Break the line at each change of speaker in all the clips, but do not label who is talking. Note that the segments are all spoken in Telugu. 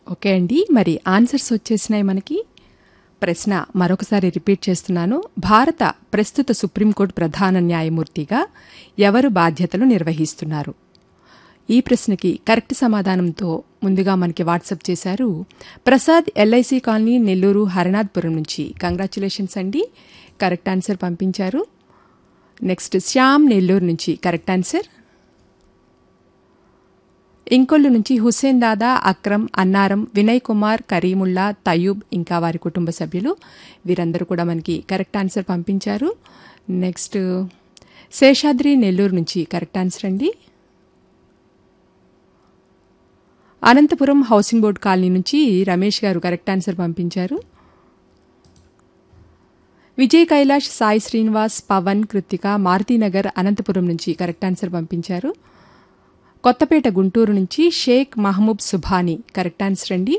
ఓకే అండి మరి ఆన్సర్స్ వచ్చేసినాయి మనకి ప్రశ్న మరొకసారి రిపీట్ చేస్తున్నాను భారత ప్రస్తుత సుప్రీంకోర్టు ప్రధాన న్యాయమూర్తిగా ఎవరు బాధ్యతలు నిర్వహిస్తున్నారు ఈ ప్రశ్నకి కరెక్ట్ సమాధానంతో ముందుగా మనకి వాట్సాప్ చేశారు ప్రసాద్ ఎల్ఐసి కాలనీ నెల్లూరు హరనాథ్పురం నుంచి కంగ్రాచులేషన్స్ అండి కరెక్ట్ ఆన్సర్ పంపించారు నెక్స్ట్ శ్యామ్ నెల్లూరు నుంచి కరెక్ట్ ఆన్సర్ ఇంకొల్లు నుంచి హుస్సేన్ దాదా అక్రమ్ అన్నారం వినయ్ కుమార్ కరీముల్లా తయూబ్ ఇంకా వారి కుటుంబ సభ్యులు వీరందరూ కూడా మనకి కరెక్ట్ ఆన్సర్ పంపించారు నెక్స్ట్ శేషాద్రి నెల్లూరు నుంచి కరెక్ట్ ఆన్సర్ అండి అనంతపురం హౌసింగ్ బోర్డ్ కాలనీ నుంచి రమేష్ గారు కరెక్ట్ ఆన్సర్ పంపించారు విజయ్ కైలాష్ సాయి శ్రీనివాస్ పవన్ కృతిక మారుతీనగర్ అనంతపురం నుంచి కరెక్ట్ ఆన్సర్ పంపించారు కొత్తపేట గుంటూరు నుంచి షేక్ మహమూబ్ సుభాని కరెక్ట్ ఆన్సర్ అండి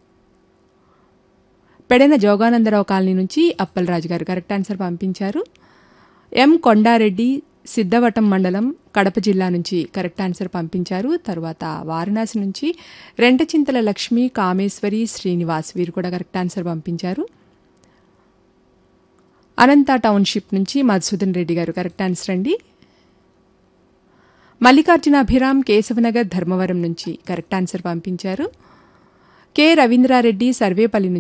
పెడెన జోగానందరావు కాలనీ నుంచి అప్పలరాజు గారు కరెక్ట్ ఆన్సర్ పంపించారు ఎం కొండారెడ్డి సిద్ధవటం మండలం కడప జిల్లా నుంచి కరెక్ట్ ఆన్సర్ పంపించారు తర్వాత వారణాసి నుంచి రెంటచింతల లక్ష్మి కామేశ్వరి శ్రీనివాస్ వీరు కూడా కరెక్ట్ ఆన్సర్ పంపించారు అనంత టౌన్షిప్ నుంచి మధుసూదన్ రెడ్డి గారు కరెక్ట్ ఆన్సర్ అండి మల్లికార్జున అభిరామ్ కేశవనగర్ ధర్మవరం నుంచి కరెక్ట్ ఆన్సర్ పంపించారు కె రవీంద్రారెడ్డి సర్వేపల్లి